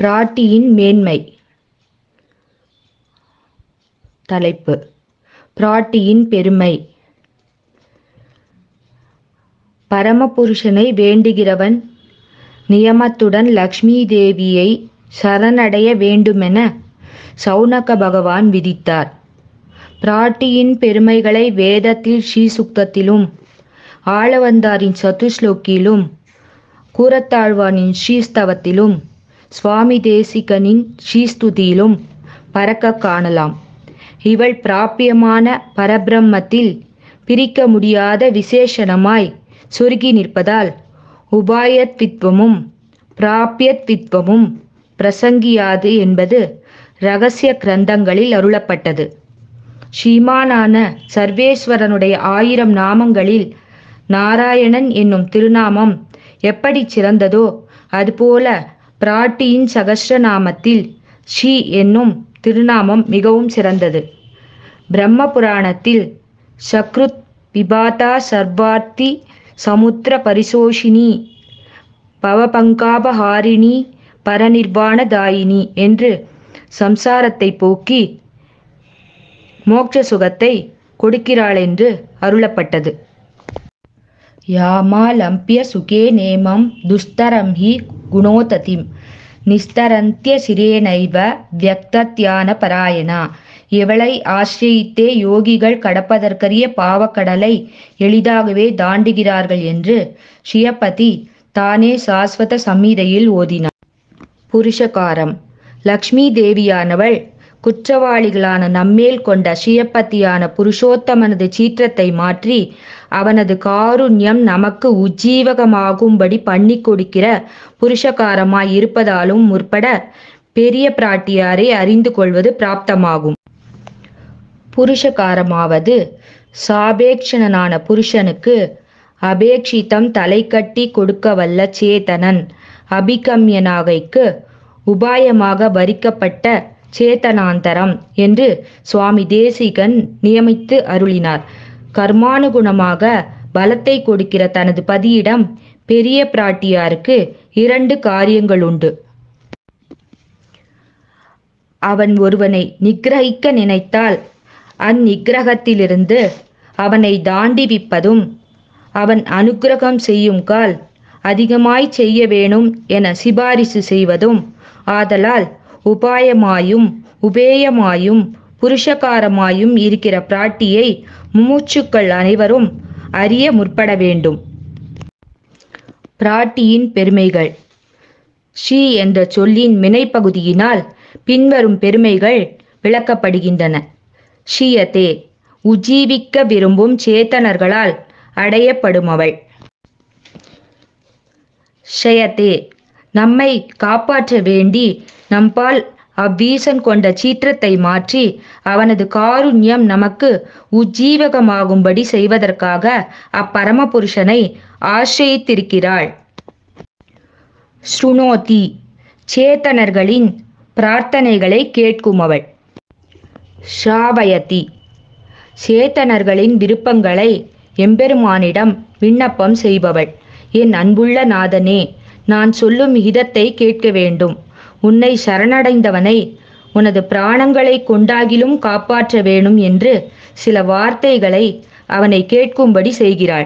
பிராட்டியின் மேன்மை தலைப்பு பிராட்டியின் பெருமை பரமபுருஷனை வேண்டுகிறவன் நியமத்துடன் லக்ஷ்மி தேவியை சரணடைய வேண்டுமென சௌனக பகவான் விதித்தார் பிராட்டியின் பெருமைகளை வேதத்தில் ஸ்ரீசுக்தத்திலும் ஆளவந்தாரின் சதுஸ்லோக்கியிலும் கூரத்தாழ்வானின் ஸ்ரீஸ்தவத்திலும் சுவாமி தேசிகனின் ஸ்ரீஸ்துதியிலும் பறக்க காணலாம் இவள் பிராப்பியமான பரபிரம்மத்தில் பிரிக்க முடியாத விசேஷணமாய் சுருகி நிற்பதால் உபாயத்வித்வமும் பிராப்பியத்வித்வமும் பிரசங்கியாது என்பது ரகசிய கிரந்தங்களில் அருளப்பட்டது ஸ்ரீமானான சர்வேஸ்வரனுடைய ஆயிரம் நாமங்களில் நாராயணன் என்னும் திருநாமம் எப்படி சிறந்ததோ அதுபோல பிராட்டியின் சகஸ்ரநாமத்தில் ஸ்ரீ என்னும் திருநாமம் மிகவும் சிறந்தது பிரம்ம புராணத்தில் சக்ருத் விபாதா சர்வார்த்தி சமுத்திர பரிசோஷினி பவபங்காபஹாரிணி பரநிர்வாணதாயினி என்று சம்சாரத்தை போக்கி மோட்ச சுகத்தை கொடுக்கிறாள் என்று அருளப்பட்டது யாமாலம்பிய சுகே நேமம் துஸ்தரம் ஹி குணோததிம் நிஸ்தரந்திய சிரேனைவ வியக்தத்யான பராயணா இவளை ஆசிரியித்தே யோகிகள் கடப்பதற்கரிய பாவக்கடலை எளிதாகவே தாண்டுகிறார்கள் என்று ஸ்ரீயபதி தானே சாஸ்வத சம்ஹிதையில் ஓதினார் புருஷகாரம் லக்ஷ்மி தேவியானவள் குற்றவாளிகளான நம்மேல் கொண்ட ஸ்ரீயப்பத்தியான புருஷோத்தமனது சீற்றத்தை மாற்றி அவனது காருண்யம் நமக்கு உஜ்ஜீவகமாகும்படி பண்ணி கொடுக்கிற புருஷகாரமாய் இருப்பதாலும் முற்பட பெரிய பிராட்டியாரை அறிந்து கொள்வது பிராப்தமாகும் புருஷகாரமாவது சாபேக்ஷணனான புருஷனுக்கு அபேக்ஷிதம் தலை கட்டி கொடுக்க வல்ல சேதனன் அபிகம்யனாகைக்கு உபாயமாக வரிக்கப்பட்ட சேத்தனாந்தரம் என்று சுவாமி தேசிகன் நியமித்து அருளினார் கர்மானுகுணமாக பலத்தை கொடுக்கிற தனது பதியிடம் பெரிய பிராட்டியாருக்கு இரண்டு காரியங்கள் உண்டு அவன் ஒருவனை நிக்கிரகிக்க நினைத்தால் அந்நிக்கிரகத்திலிருந்து அவனை தாண்டிவிப்பதும் அவன் அனுக்கிரகம் செய்யும் கால் அதிகமாய் செய்ய வேணும் என சிபாரிசு செய்வதும் ஆதலால் உபாயமாயும் உபேயமாயும் புருஷகாரமாயும் இருக்கிற பிராட்டியை முமுட்சுக்கள் அனைவரும் அறிய முற்பட வேண்டும் பிராட்டியின் பெருமைகள் ஸ்ரீ என்ற சொல்லின் வினைப்பகுதியினால் பின்வரும் பெருமைகள் விளக்கப்படுகின்றன ஷியத்தே உஜீவிக்க விரும்பும் சேத்தனர்களால் அடையப்படுமவள் ஷயத்தே நம்மை காப்பாற்ற வேண்டி நம்பால் அவ்வீசன் கொண்ட சீற்றத்தை மாற்றி அவனது காருண்யம் நமக்கு உஜ்ஜீவகமாகும்படி செய்வதற்காக அப்பரமபுருஷனை ஆசிரியித்திருக்கிறாள் ஸ்ருணோதி சேத்தனர்களின் பிரார்த்தனைகளை கேட்குமவள் ஷாவயதி சேத்தனர்களின் விருப்பங்களை எம்பெருமானிடம் விண்ணப்பம் செய்பவள் என் அன்புள்ள நாதனே நான் சொல்லும் இதத்தை கேட்க வேண்டும் உன்னை சரணடைந்தவனை உனது பிராணங்களை கொண்டாகிலும் காப்பாற்ற வேணும் என்று சில வார்த்தைகளை அவனை கேட்கும்படி செய்கிறாள்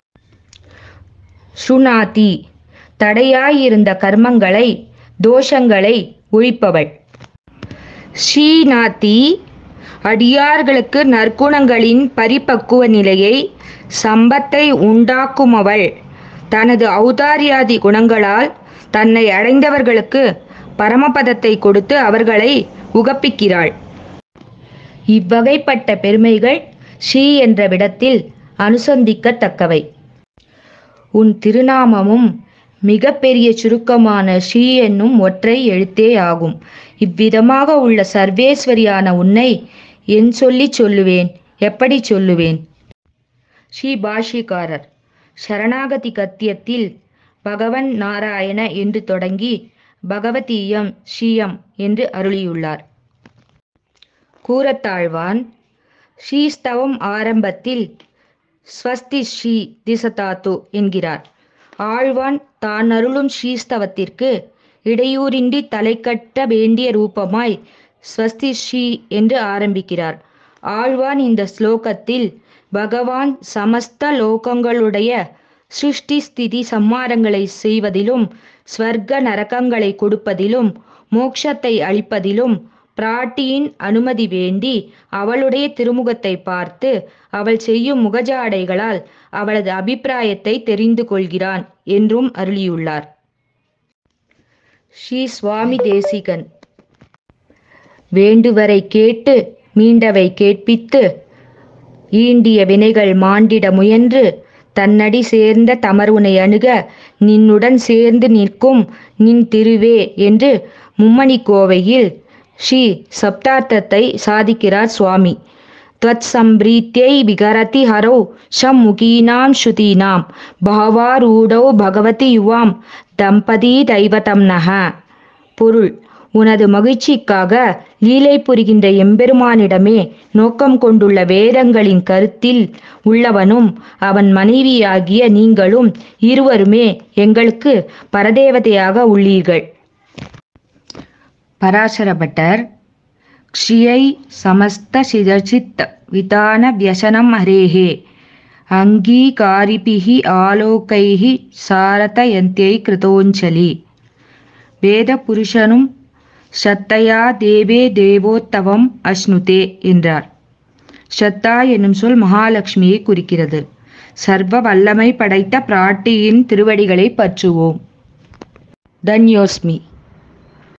சுனாதி தடையாயிருந்த கர்மங்களை தோஷங்களை ஒழிப்பவள் ஸ்ரீநாதி அடியார்களுக்கு நற்குணங்களின் பரிபக்குவ நிலையை சம்பத்தை உண்டாக்குமவள் தனது ஔதாரியாதி குணங்களால் தன்னை அடைந்தவர்களுக்கு பரமபதத்தை கொடுத்து அவர்களை உகப்பிக்கிறாள் இவ்வகைப்பட்ட பெருமைகள் ஸ்ரீ என்ற விடத்தில் அனுசந்திக்கத்தக்கவை உன் திருநாமமும் மிக பெரிய சுருக்கமான ஸ்ரீ என்னும் ஒற்றை எழுத்தே ஆகும் இவ்விதமாக உள்ள சர்வேஸ்வரியான உன்னை என் சொல்லி சொல்லுவேன் எப்படி சொல்லுவேன் ஸ்ரீ பாஷிகாரர் சரணாகதி கத்தியத்தில் பகவன் நாராயண என்று தொடங்கி பகவதீயம் ஸ்ரீயம் என்று அருளியுள்ளார் கூறத்தாழ்வான் ஸ்ரீஸ்தவம் ஆரம்பத்தில் ஸ்வஸ்தி ஸ்ரீ திசதாத்து என்கிறார் ஆழ்வான் தான் அருளும் ஸ்ரீஸ்தவத்திற்கு இடையூறின்றி தலை கட்ட வேண்டிய ரூபமாய் ஸ்வஸ்தி ஸ்ரீ என்று ஆரம்பிக்கிறார் ஆழ்வான் இந்த ஸ்லோகத்தில் பகவான் சமஸ்த லோகங்களுடைய சிருஷ்டி ஸ்திதி சம்மாரங்களை செய்வதிலும் ஸ்வர்க்க நரகங்களை கொடுப்பதிலும் மோட்சத்தை அளிப்பதிலும் பிராட்டியின் அனுமதி வேண்டி அவளுடைய திருமுகத்தை பார்த்து அவள் செய்யும் முகஜாடைகளால் அவளது அபிப்பிராயத்தை தெரிந்து கொள்கிறான் என்றும் அருளியுள்ளார் ஸ்ரீ சுவாமி தேசிகன் வேண்டுவரை கேட்டு மீண்டவை கேட்பித்து ஈண்டிய வினைகள் மாண்டிட முயன்று தன்னடி சேர்ந்த தமர்வுனை அணுக நின்னுடன் சேர்ந்து நிற்கும் நின் திருவே என்று மும்மணி கோவையில் ஸ்ரீ சப்தார்த்தத்தை சாதிக்கிறார் சுவாமி त्वत् सम्प्रीत्यै विगरति हरौ शम्मुखीनां श्रुतीनां भावारूढौ भगवति யுவாம் தம்பதி தைவதம் நக பொருள் உனது மகிழ்ச்சிக்காக லீலை புரிகின்ற எம்பெருமானிடமே நோக்கம் கொண்டுள்ள வேதங்களின் கருத்தில் உள்ளவனும் அவன் மனைவியாகிய நீங்களும் இருவருமே எங்களுக்கு பரதேவதையாக உள்ளீர்கள் பராசரபட்டர் க்ஷியை சமஸ்த சிதச்சித் விதான வியசனம் ஹரேஹே அங்கீகாரிபிஹி ஆலோகைஹி சாரதயந்தியை கிருதோஞ்சலி வேத புருஷனும் ஸ்ரத்தையா தேவே தேவோத்தவம் அஷ்ணுதே என்றார் ஸ்ரத்தா என்னும் சொல் மகாலட்சுமியை குறிக்கிறது சர்வ வல்லமை படைத்த பிராட்டியின் திருவடிகளை பற்றுவோம் தன்யோஸ்மி